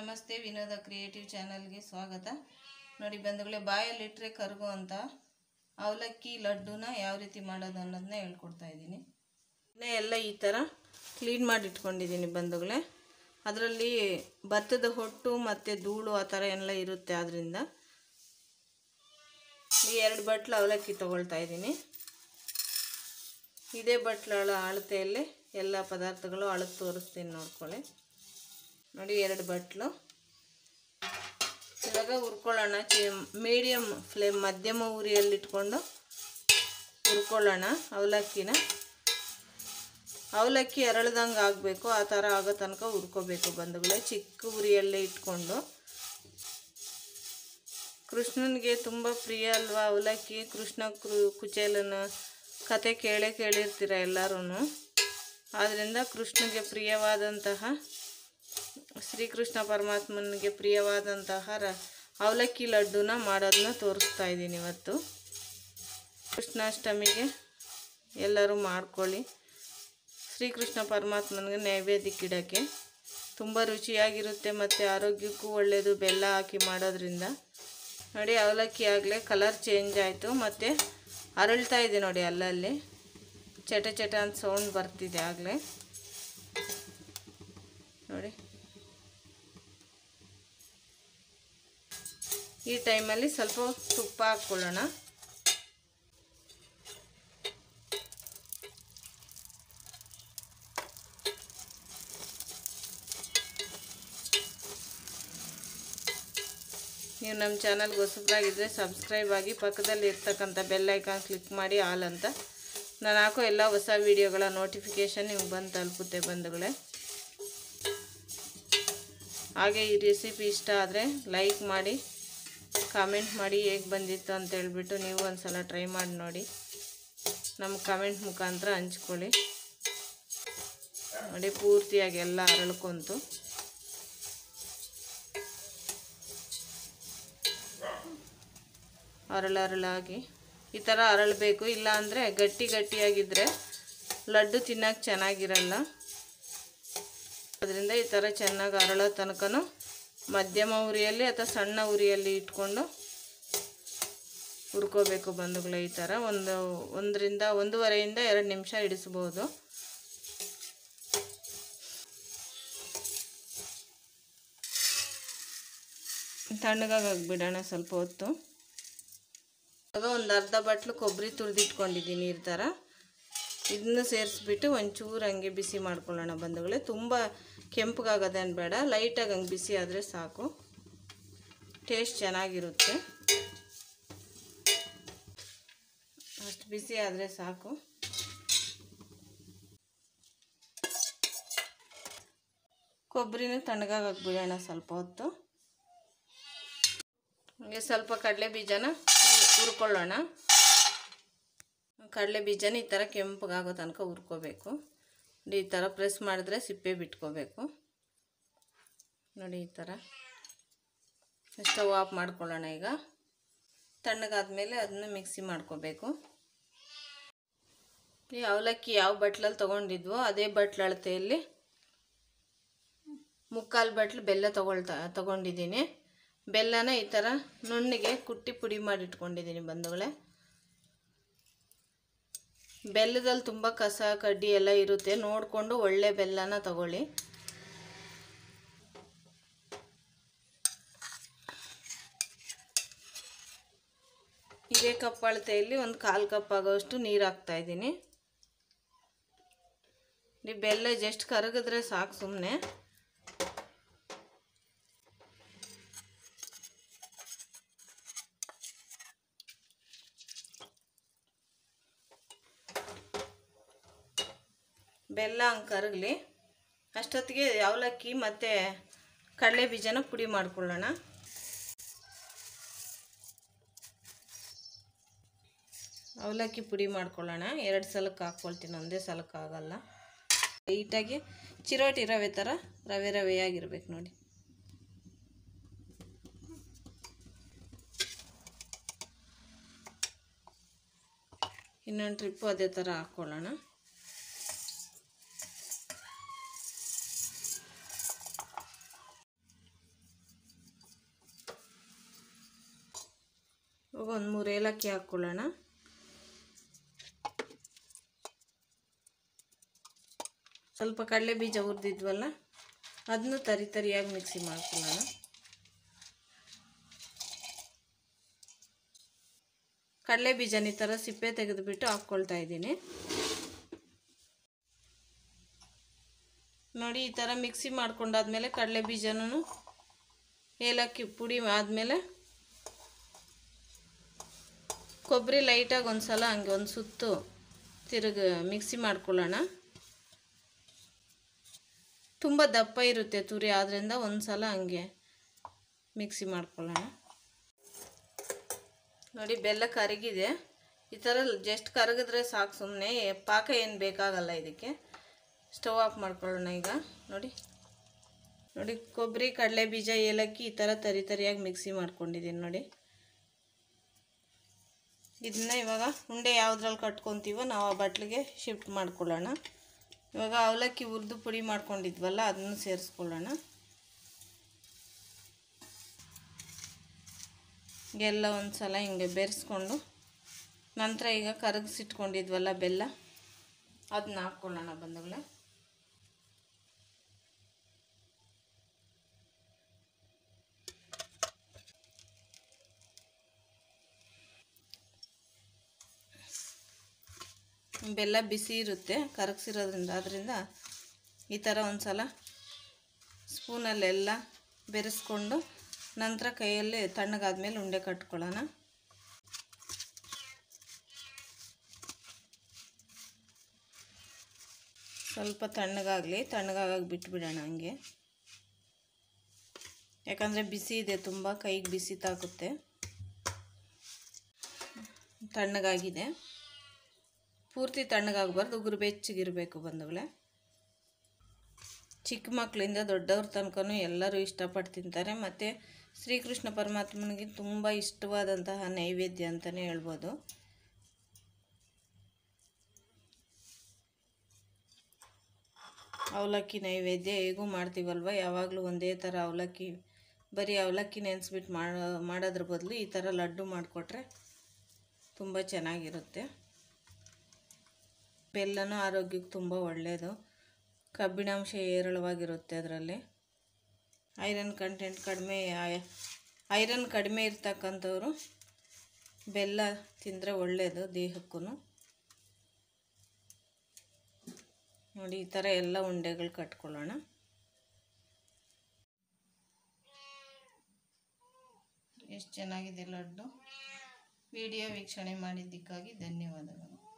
ನಮಸ್ತೆ ವಿನೋದ ಕ್ರಿಯೇಟಿವ್ ಚಾನಲ್ಗೆ ಸ್ವಾಗತ ನೋಡಿ ಬಂಧುಗಳೇ ಬಾಯಲ್ಲಿಟ್ಟರೆ ಕರಗುವಂಥ ಅವಲಕ್ಕಿ ಲಡ್ಡುನ ಯಾವ ರೀತಿ ಮಾಡೋದು ಅನ್ನೋದನ್ನ ಹೇಳ್ಕೊಡ್ತಾ ಇದ್ದೀನಿ ಇನ್ನೇ ಎಲ್ಲ ಈ ಥರ ಕ್ಲೀನ್ ಮಾಡಿ ಇಟ್ಕೊಂಡಿದ್ದೀನಿ ಬಂಧುಗಳೇ ಅದರಲ್ಲಿ ಭತ್ತದ ಹೊಟ್ಟು ಮತ್ತು ಧೂಳು ಆ ಥರ ಎಲ್ಲ ಇರುತ್ತೆ ಆದ್ದರಿಂದ ಈ ಎರಡು ಬಟ್ಲು ಅವಲಕ್ಕಿ ತೊಗೊಳ್ತಾ ಇದ್ದೀನಿ ಇದೇ ಬಟ್ಲ ಅಳತೆಯಲ್ಲಿ ಎಲ್ಲ ಪದಾರ್ಥಗಳು ಅಳತೆ ತೋರಿಸ್ತೀನಿ ನೋಡ್ಕೊಳ್ಳಿ ನೋಡಿ ಎರಡು ಬಟ್ಲು ಇವಾಗ ಹುರ್ಕೊಳ್ಳೋಣ ಚಿ ಮೀಡಿಯಮ್ ಫ್ಲೇಮ್ ಮಧ್ಯಮ ಉರಿಯಲ್ಲಿಟ್ಕೊಂಡು ಹುರ್ಕೊಳ್ಳೋಣ ಅವಲಕ್ಕಿನ ಅವಲಕ್ಕಿ ಅರಳ್ದಂಗೆ ಆಗಬೇಕು ಆ ಥರ ಆಗೋ ತನಕ ಹುರ್ಕೋಬೇಕು ಬಂಧುಗಳೇ ಚಿಕ್ಕ ಉರಿಯಲ್ಲೇ ಇಟ್ಕೊಂಡು ಕೃಷ್ಣನಿಗೆ ತುಂಬ ಪ್ರಿಯ ಅಲ್ವಾ ಅವಲಕ್ಕಿ ಕೃಷ್ಣ ಕೃ ಕುಚೇಲನ ಕತೆ ಕೇಳೇ ಕೇಳಿರ್ತೀರ ಎಲ್ಲರೂ ಆದ್ದರಿಂದ ಕೃಷ್ಣಗೆ ಪ್ರಿಯವಾದಂತಹ ಶ್ರೀಕೃಷ್ಣ ಪರಮಾತ್ಮನಿಗೆ ಪ್ರಿಯವಾದಂತಹ ರ ಅವಲಕ್ಕಿ ಲಡ್ಡುನ ಮಾಡೋದನ್ನ ತೋರಿಸ್ತಾ ಇದ್ದೀನಿ ಇವತ್ತು ಕೃಷ್ಣಾಷ್ಟಮಿಗೆ ಎಲ್ಲರೂ ಮಾಡ್ಕೊಳ್ಳಿ ಶ್ರೀಕೃಷ್ಣ ಪರಮಾತ್ಮನಿಗೆ ನೈವೇದ್ಯಕ್ಕೆ ಇಡೋಕ್ಕೆ ತುಂಬ ರುಚಿಯಾಗಿರುತ್ತೆ ಮತ್ತು ಆರೋಗ್ಯಕ್ಕೂ ಒಳ್ಳೆಯದು ಬೆಲ್ಲ ಹಾಕಿ ಮಾಡೋದ್ರಿಂದ ನೋಡಿ ಅವಲಕ್ಕಿ ಆಗಲೇ ಕಲರ್ ಚೇಂಜ್ ಆಯಿತು ಮತ್ತು ಅರಳ್ತಾ ಇದೆ ನೋಡಿ ಅಲ್ಲಲ್ಲಿ ಚಟ ಚಟ ಅಂತ ಸೌಂಡ್ ಬರ್ತಿದೆ ಆಗಲೇ ನೋಡಿ ಈ ಟೈಮಲ್ಲಿ ಸ್ವಲ್ಪ ತುಪ್ಪ ಹಾಕ್ಕೊಳ್ಳೋಣ ನೀವು ನಮ್ಮ ಚಾನಲ್ಗೆ ಹೊಸಬ್ರಾಗಿದ್ದರೆ ಸಬ್ಸ್ಕ್ರೈಬ್ ಆಗಿ ಪಕ್ಕದಲ್ಲಿ ಇರ್ತಕ್ಕಂಥ ಬೆಲ್ ಐಕಾನ್ ಕ್ಲಿಕ್ ಮಾಡಿ ಆಲ್ ಅಂತ ನಾನು ಹಾಕೋ ಎಲ್ಲ ಹೊಸ ವೀಡಿಯೋಗಳ ನೋಟಿಫಿಕೇಷನ್ ನಿಮ್ಗೆ ಬಂದು ತಲುಪುತ್ತೆ ಬಂಧುಗಳೇ ಹಾಗೆ ಈ ರೆಸಿಪಿ ಇಷ್ಟ ಆದರೆ ಲೈಕ್ ಮಾಡಿ ಕಾಮೆಂಟ್ ಮಾಡಿ ಹೇಗೆ ಬಂದಿತ್ತು ಅಂತ ಹೇಳ್ಬಿಟ್ಟು ನೀವು ಒಂದು ಸಲ ಟ್ರೈ ಮಾಡಿ ನೋಡಿ ನಮ್ಮ ಕಮೆಂಟ್ ಮುಖಾಂತರ ಹಂಚ್ಕೊಳ್ಳಿ ನೋಡಿ ಪೂರ್ತಿಯಾಗಿ ಎಲ್ಲ ಅರಳ್ಕೊಂತು ಅರಳರಳಾಗಿ ಈ ಥರ ಅರಳಬೇಕು ಇಲ್ಲ ಅಂದರೆ ಗಟ್ಟಿ ಗಟ್ಟಿಯಾಗಿದ್ದರೆ ಲಡ್ಡು ತಿನ್ನೋಕೆ ಚೆನ್ನಾಗಿರಲ್ಲ ಅದರಿಂದ ಈ ಥರ ಚೆನ್ನಾಗಿ ಅರಳೋ ತನಕನೂ ಮಧ್ಯಮ ಉರಿಯಲ್ಲಿ ಅಥವಾ ಸಣ್ಣ ಉರಿಯಲ್ಲಿ ಇಟ್ಕೊಂಡು ಹುರ್ಕೋಬೇಕು ಬಂಧುಗಳು ಈ ಥರ ಒಂದು ಒಂದರಿಂದ ಒಂದೂವರೆಯಿಂದ ಎರಡು ನಿಮಿಷ ಇಡಿಸ್ಬೋದು ತಣ್ಣಗಾಗಿ ಬಿಡೋಣ ಸ್ವಲ್ಪ ಹೊತ್ತು ಇವಾಗ ಒಂದು ಅರ್ಧ ಬಟ್ಲು ಕೊಬ್ಬರಿ ತುರಿದಿಟ್ಕೊಂಡಿದ್ದೀನಿ ಈ ಥರ ಇದನ್ನು ಸೇರಿಸ್ಬಿಟ್ಟು ಒಂಚೂರು ಹಂಗೆ ಬಿಸಿ ಮಾಡ್ಕೊಳ್ಳೋಣ ಬಂಧುಗಳೇ ತುಂಬ ಕೆಂಪಗಾಗೋದೇನು ಬೇಡ ಲೈಟಾಗಿ ಹಂಗೆ ಬಿಸಿ ಆದರೆ ಸಾಕು ಟೇಸ್ಟ್ ಚೆನ್ನಾಗಿರುತ್ತೆ ಅಷ್ಟು ಬಿಸಿ ಆದರೆ ಸಾಕು ಕೊಬ್ಬರಿನೂ ತಣ್ಣಗಾಗಿ ಬಿಡೋಣ ಸ್ವಲ್ಪ ಹೊತ್ತು ಹಾಗೆ ಸ್ವಲ್ಪ ಕಡಲೆ ಬೀಜನ ಹುರ್ಕೊಳ್ಳೋಣ ಕಡಲೆ ಬೀಜನ ಈ ಥರ ಕೆಂಪಗಾಗೋ ತನಕ ಹುರ್ಕೋಬೇಕು ನೋಡಿ ಈ ಥರ ಪ್ರೆಸ್ ಮಾಡಿದ್ರೆ ಸಿಪ್ಪೆ ಬಿಟ್ಕೋಬೇಕು ನೋಡಿ ಈ ಥರ ಸ್ಟವ್ ಆಫ್ ಮಾಡ್ಕೊಳ್ಳೋಣ ಈಗ ತಣ್ಣಗಾದ್ಮೇಲೆ ಅದನ್ನ ಮಿಕ್ಸಿ ಮಾಡ್ಕೋಬೇಕು ಈ ಅವಲಕ್ಕಿ ಯಾವ ಬಟ್ಲಲ್ಲಿ ತೊಗೊಂಡಿದ್ವೋ ಅದೇ ಬಟ್ಲ ಅಳತೆಯಲ್ಲಿ ಮುಕ್ಕಾಲು ಬಟ್ಲು ಬೆಲ್ಲ ತೊಗೊಳ್ತಾ ತೊಗೊಂಡಿದ್ದೀನಿ ಬೆಲ್ಲನ ಈ ಥರ ನುಣ್ಣಿಗೆ ಕುಟ್ಟಿ ಪುಡಿ ಮಾಡಿಟ್ಕೊಂಡಿದ್ದೀನಿ ಬಂಧುಗಳೇ ಬೆಲ್ಲದಲ್ಲಿ ತುಂಬ ಕಸ ಕಡ್ಡಿ ಎಲ್ಲ ಇರುತ್ತೆ ನೋಡಿಕೊಂಡು ಒಳ್ಳೆ ಬೆಲ್ಲನ ತಗೊಳ್ಳಿ ಇದೇ ಕಪ್ ಅಳತೆಯಲ್ಲಿ ಒಂದು ಕಾಲು ಕಪ್ ಆಗೋಷ್ಟು ನೀರು ಹಾಕ್ತಾ ಇದ್ದೀನಿ ನೀವು ಬೆಲ್ಲ ಜಸ್ಟ್ ಕರಗಿದ್ರೆ ಸಾಕು ಸುಮ್ಮನೆ ಬೆಲ್ಲ ಹಂಗೆ ಕರಗಲಿ ಅಷ್ಟೊತ್ತಿಗೆ ಅವಲಕ್ಕಿ ಮತ್ತು ಕಡಲೆ ಬೀಜನ ಪುಡಿ ಮಾಡ್ಕೊಳ್ಳೋಣ ಅವಲಕ್ಕಿ ಪುಡಿ ಮಾಡ್ಕೊಳ್ಳೋಣ ಎರಡು ಸಲಕ್ಕೆ ಹಾಕ್ಕೊಳ್ತೀನಿ ಒಂದೇ ಸಲಕ್ಕೆ ಆಗಲ್ಲ ಲೈಟಾಗಿ ಚಿರೋಟಿ ರವೆ ಥರ ರವೆ ರವೆಯಾಗಿರ್ಬೇಕು ನೋಡಿ ಇನ್ನೊಂದು ಟ್ರಿಪ್ಪು ಅದೇ ಥರ ಹಾಕ್ಕೊಳ್ಳೋಣ ಇವಾಗ ಒಂದು ಮೂರು ಏಲಕ್ಕಿ ಹಾಕ್ಕೊಳ್ಳೋಣ ಸ್ವಲ್ಪ ಕಡಲೆ ಬೀಜ ಹುರಿದಿದ್ವಲ್ಲ ಅದನ್ನು ತರಿ ತರಿಯಾಗಿ ಮಿಕ್ಸಿ ಮಾಡ್ಕೊಳ್ಳೋಣ ಕಡಲೆ ಬೀಜನ ಈ ಥರ ಸಿಪ್ಪೆ ತೆಗೆದುಬಿಟ್ಟು ಹಾಕ್ಕೊಳ್ತಾ ಇದ್ದೀನಿ ನೋಡಿ ಈ ಥರ ಮಿಕ್ಸಿ ಮಾಡ್ಕೊಂಡಾದ್ಮೇಲೆ ಕಡಲೆ ಬೀಜನೂ ಏಲಕ್ಕಿ ಪುಡಿ ಆದಮೇಲೆ ಕೊಬ್ಬರಿ ಲೈಟಾಗಿ ಒಂದು ಸಲ ಹಂಗೆ ಒಂದು ಸುತ್ತು ತಿರುಗ ಮಿಕ್ಸಿ ಮಾಡ್ಕೊಳ್ಳೋಣ ತುಂಬ ದಪ್ಪ ಇರುತ್ತೆ ತುರಿ ಆದ್ದರಿಂದ ಒಂದು ಸಲ ಹಂಗೆ ಮಿಕ್ಸಿ ಮಾಡ್ಕೊಳ್ಳೋಣ ನೋಡಿ ಬೆಲ್ಲ ಕರಗಿದೆ ಈ ಥರ ಜಸ್ಟ್ ಕರಗಿದ್ರೆ ಸಾಕು ಸುಮ್ಮನೆ ಪಾಕ ಏನು ಬೇಕಾಗಲ್ಲ ಇದಕ್ಕೆ ಸ್ಟವ್ ಆಫ್ ಮಾಡ್ಕೊಳ್ಳೋಣ ಈಗ ನೋಡಿ ನೋಡಿ ಕೊಬ್ಬರಿ ಕಡಲೆ ಬೀಜ ಏಲಕ್ಕಿ ಈ ಥರ ತರಿ ತರಿಯಾಗಿ ಮಿಕ್ಸಿ ಮಾಡ್ಕೊಂಡಿದ್ದೀನಿ ನೋಡಿ ಇದನ್ನ ಇವಾಗ ಉಂಡೆ ಯಾವುದ್ರಲ್ಲಿ ಕಟ್ಕೊತೀವೋ ನಾವು ಆ ಬಟ್ಲಿಗೆ ಶಿಫ್ಟ್ ಮಾಡ್ಕೊಳ್ಳೋಣ ಇವಾಗ ಅವಲಕ್ಕಿ ಹುರಿದು ಪುಡಿ ಮಾಡ್ಕೊಂಡಿದ್ವಲ್ಲ ಅದನ್ನು ಸೇರಿಸ್ಕೊಳ್ಳೋಣ ಎಲ್ಲ ಒಂದು ಸಲ ಹಿಂಗೆ ಬೆರೆಸ್ಕೊಂಡು ನಂತರ ಈಗ ಕರಗಿಸಿಟ್ಕೊಂಡಿದ್ವಲ್ಲ ಬೆಲ್ಲ ಅದನ್ನ ಹಾಕ್ಕೊಳ್ಳೋಣ ಬಂಧುಗಳೇ ಬೆಲ್ಲ ಬಿಸಿ ಇರುತ್ತೆ ಕರಗಿಸಿರೋದ್ರಿಂದ ಅದರಿಂದ ಈ ಥರ ಒಂದು ಸಲ ಸ್ಪೂನಲ್ಲೆಲ್ಲ ಬೆರೆಸ್ಕೊಂಡು ನಂತರ ಕೈಯಲ್ಲಿ ತಣ್ಣಗಾದ್ಮೇಲೆ ಉಂಡೆ ಕಟ್ಕೊಳ್ಳೋಣ ಸ್ವಲ್ಪ ತಣ್ಣಗಾಗಲಿ ತಣ್ಣಗಾಗಿ ಬಿಟ್ಬಿಡೋಣ ಹಂಗೆ ಯಾಕಂದರೆ ಬಿಸಿ ಇದೆ ತುಂಬ ಕೈಗೆ ಬಿಸಿ ತಾಕುತ್ತೆ ತಣ್ಣಗಾಗಿದೆ ಪೂರ್ತಿ ತಣ್ಣಗಾಗಬಾರ್ದು ಉಗುರು ಬೆಚ್ಚಗಿರಬೇಕು ಬಂದವಳೆ ಚಿಕ್ಕ ಮಕ್ಕಳಿಂದ ದೊಡ್ಡವ್ರ ತನಕನೂ ಎಲ್ಲರೂ ಇಷ್ಟಪಟ್ಟು ತಿಂತಾರೆ ಮತ್ತು ಶ್ರೀಕೃಷ್ಣ ಪರಮಾತ್ಮನಿಗೆ ತುಂಬ ಇಷ್ಟವಾದಂತಹ ನೈವೇದ್ಯ ಅಂತಲೇ ಹೇಳ್ಬೋದು ಅವಲಕ್ಕಿ ನೈವೇದ್ಯ ಹೇಗೂ ಮಾಡ್ತೀವಲ್ವ ಯಾವಾಗಲೂ ಒಂದೇ ಥರ ಅವಲಕ್ಕಿ ಬರೀ ಅವಲಕ್ಕಿ ನೆನೆಸ್ಬಿಟ್ಟು ಮಾಡೋ ಮಾಡೋದ್ರ ಬದಲು ಈ ಥರ ಲಡ್ಡು ಮಾಡಿಕೊಟ್ರೆ ತುಂಬ ಚೆನ್ನಾಗಿರುತ್ತೆ ಬೆಲ್ಲನೂ ಆರೋಗ್ಯಕ್ಕೆ ತುಂಬ ಒಳ್ಳೆಯದು ಕಬ್ಬಿಣಾಂಶ ಹೇರಳವಾಗಿರುತ್ತೆ ಅದರಲ್ಲಿ ಐರನ್ ಕಂಟೆಂಟ್ ಕಡಿಮೆ ಐರನ್ ಕಡಿಮೆ ಇರ್ತಕ್ಕಂಥವ್ರು ಬೆಲ್ಲ ತಿಂದರೆ ಒಳ್ಳೆಯದು ದೇಹಕ್ಕೂ ನೋಡಿ ಈ ಥರ ಎಲ್ಲ ಉಂಡೆಗಳು ಕಟ್ಕೊಳ್ಳೋಣ ಎಷ್ಟು ಚೆನ್ನಾಗಿದೆ ಲಡ್ಡು ವಿಡಿಯೋ ವೀಕ್ಷಣೆ ಮಾಡಿದ್ದಕ್ಕಾಗಿ ಧನ್ಯವಾದಗಳು